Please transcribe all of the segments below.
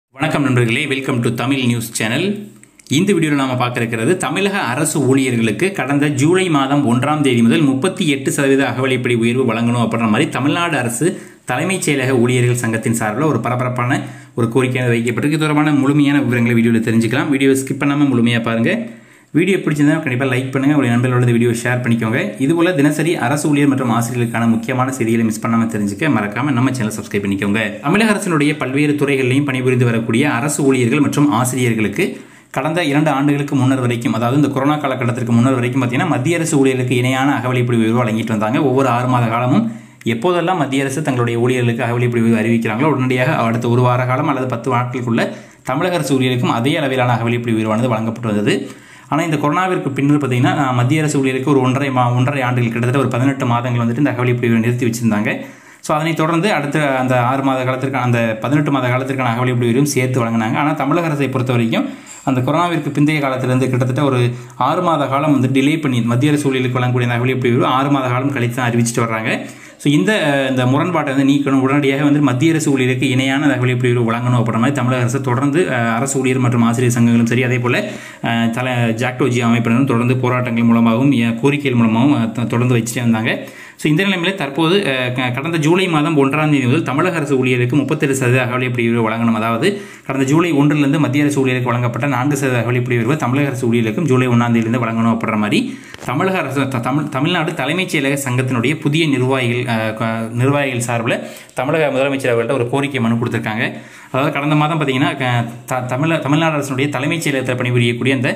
வணக்கம் நண்பர்களே welcome to Tamil news channel இந்த வீடியோவில் நாம் பார்க்க இருக்கிறது தமிழக அரசு ஊழியர்களுக்கு கடந்த ஜூலை மாதம் ஒன்றாம் தேதி முதல் முப்பத்தி எட்டு சதவீத அகவலைப்படி உயர்வு வழங்கணும் அப்படின்ற மாதிரி தமிழ்நாடு அரசு தலைமைச் செயலக ஊழியர்கள் சங்கத்தின் சார்பில் ஒரு பரபரப்பான ஒரு கோரிக்கை வைக்கப்பட்டிருக்கு இது தொடர்பான முழுமையான விவரங்களை வீடியோவில் தெரிஞ்சுக்கலாம் வீடியோ ஸ்கிப் பண்ணாமல் முழுமையாக பாருங்கள் வீடியோ பிடிச்சிருந்தா கண்டிப்பாக லைக் பண்ணுங்கள் உங்களுடைய நண்பர்களோட இந்த வீடியோ ஷேர் பண்ணிக்கோங்க இதுபோல் தினசரி அரசு ஊழியர் மற்றும் ஆசிரியர்களுக்கான முக்கியமான செய்திகளை மிஸ் பண்ணாமல் தெரிஞ்சுக்க மறக்காம நம்ம சேனல் சப்ஸ்கிரைப் பண்ணிக்கோங்க தமிழக அரசினுடைய பல்வேறு துறைகளிலையும் பணிபுரிந்து வரக்கூடிய அரசு ஊழியர்கள் மற்றும் ஆசிரியர்களுக்கு கடந்த இரண்டு ஆண்டுகளுக்கு முன்னர் வரைக்கும் அதாவது இந்த கொரோனா காலகட்டத்திற்கு முன்னர் வரைக்கும் பார்த்தீங்கன்னா மத்திய அரசு ஊழியர்களுக்கு இணையான அகவலைப்படி உயர்வு வழங்கிட்டு வந்தாங்க ஒவ்வொரு ஆறு மாத காலமும் எப்போதெல்லாம் மத்திய அரசு தங்களுடைய ஊழியர்களுக்கு அகவலைப்படி உயர்வு அறிவிக்கிறாங்களோ உடனடியாக அடுத்த ஒரு வார காலம் அல்லது பத்து நாட்களுக்குள்ள தமிழக அரசு ஊழியருக்கும் அதே அளவிலான அகவலைப்படி உயர்வானது வழங்கப்பட்டு வந்தது ஆனால் இந்த கொரோனாவிற்கு பின்னர் பார்த்தீங்கன்னா மத்திய அரசு ஊழியருக்கு ஒரு ஒன்றரை மா ஒன்றரை ஆண்டுகள் கிட்டத்தட்ட ஒரு பதினெட்டு மாதங்கள் வந்துட்டு இந்த அகவலைப்படி உயர்வை நிறுத்தி வச்சிருந்தாங்க ஸோ அதனைத் தொடர்ந்து அடுத்த அந்த ஆறு மாத காலத்திற்கான அந்த பதினெட்டு மாத காலத்திற்கான அகவலைப்படி உயர்வும் சேர்த்து வழங்கினாங்க ஆனால் தமிழக அரசை பொறுத்த வரைக்கும் அந்த கொரோனாவிற்கு பிந்தைய காலத்திலிருந்து கிட்டத்தட்ட ஒரு ஆறு மாத காலம் வந்து டிலே பண்ணி மத்திய அரசு ஊழியர்களுக்கு வழங்கக்கூடிய அந்த அகவலைப்படி உயர்வு ஆறு மாத காலம் கழித்து தான் அறிவிச்சிட்டு வர்றாங்க ஸோ இந்த இந்த முரண்பாட்டை வந்து நீக்கணும் உடனடியாக வந்து மத்திய அரசு ஊழியருக்கு இணையான தகவல் எப்படி வழங்கணும் அப்படின்ற மாதிரி தமிழக அரசு தொடர்ந்து அரசு ஊழியர் மற்றும் ஆசிரியர் சங்கங்களும் சரி அதே போல் தலை ஜாக்டோஜி அமைப்பினரும் தொடர்ந்து போராட்டங்கள் மூலமாகவும் கோரிக்கைகள் மூலமாகவும் தொடர்ந்து வச்சுட்டே வந்தாங்க ஸோ இந்த நிலைமையில் தற்போது கடந்த ஜூலை மாதம் ஒன்றாம் தேதி முதல் தமிழக அரசு ஊழியருக்கு முப்பத்தெட்டு சதவீத அகவலைப்படி உயர்வு வழங்கணும் அதாவது கடந்த ஜூலை ஒன்றிலிருந்து மத்திய அரசு ஊழியருக்கு வழங்கப்பட்ட நான்கு சதவீத அகவலைப்படி உயர்வு தமிழக அரசு ஊழியருக்கும் ஜூலை ஒன்றாம் தேதியிலிருந்து வழங்கணும் அப்படின்ற மாதிரி தமிழக அரசு தமிழ் தமிழ்நாடு தலைமைச் செயலக சங்கத்தினுடைய புதிய நிர்வாகிகள் நிர்வாகிகள் சார்பில் தமிழக முதலமைச்சர் அவர்கள்ட்ட ஒரு கோரிக்கை மனு கொடுத்துருக்காங்க அதாவது கடந்த மாதம் பார்த்தீங்கன்னா தமிழ தமிழ்நாடு அரசுடைய தலைமைச் செயலகத்தில் பணிபுரியக்கூடிய அந்த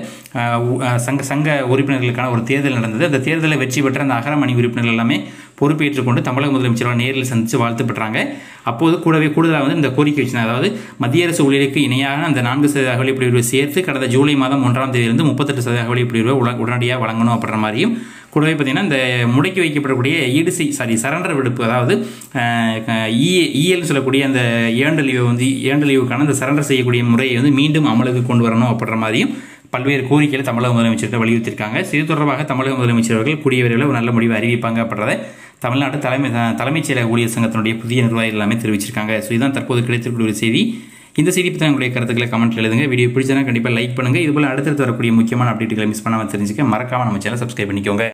சங்க சங்க உறுப்பினர்களுக்கான ஒரு தேர்தல் நடந்தது அந்த தேர்தலில் வெற்றி பெற்ற அந்த அகரமணி உறுப்பினர்கள் எல்லாமே பொறுப்பேற்றுக் கொண்டு தமிழக முதலமைச்சரால் நேரில் சந்தித்து வாழ்த்து பெற்றாங்க அப்போது கூடவே கூடுதலாக வந்து இந்த கோரிக்கை வச்சிருந்தாங்க அதாவது மத்திய அரசு ஊழியருக்கு இணையாக அந்த நான்கு சதவீத அகவலைப்படி உயர்வை சேர்த்து கடந்த ஜூலை மாதம் ஒன்றாம் தேதியிலிருந்து முப்பத்தெட்டு சதவீத அகவலைப்படி உயர்வை உடனடியாக வழங்கணும் அப்படின்ற மாதிரியும் கூடவே பார்த்தீங்கன்னா இந்த முடக்கி வைக்கப்படக்கூடிய ஈடுசை சாரி சரண்டர் விடுப்பு அதாவது இஏ இஎல்னு சொல்லக்கூடிய அந்த ஏண்ட லீவை வந்து ஏண்ட லீவுக்கான அந்த சரண்டர் செய்யக்கூடிய முறையை வந்து மீண்டும் அமலுக்கு கொண்டு வரணும் அப்படின்ற மாதிரியும் பல்வேறு கோரிக்கைகளை தமிழக முதலமைச்சர்கிட்ட வலியுறுத்தியிருக்காங்க இது தொடர்பாக தமிழக முதலமைச்சர் அவர்கள் கூடிய விரைவில் ஒரு நல்ல முடிவை அறிவிப்பாங்க அப்படின்றத தமிழ்நாடு தலைமை தலைமைச் செயலக ஊழியர் சங்கத்தினுடைய புதிய நிர்வாகிகள் எல்லாமே தெரிவிச்சிருக்காங்க ஸோ இதுதான் தற்போது கிடைத்திருக்கக்கூடிய ஒரு செய்தி இந்த செய்தி பற்றி உங்களுடைய கருத்துக்களை கமெண்ட்ல எழுதுங்க வீடியோ பிடிச்சனா கண்டிப்பாக லைக் பண்ணுங்கள் இதுபோல் அடுத்தடுத்து வரக்கூடிய முக்கியமான அப்டேட்டுகளை மிஸ் பண்ணாமல் தெரிஞ்சுக்க மறக்காமல் நம்ம சேனல் சப்ஸ்கிரைப் பண்ணிக்கோங்க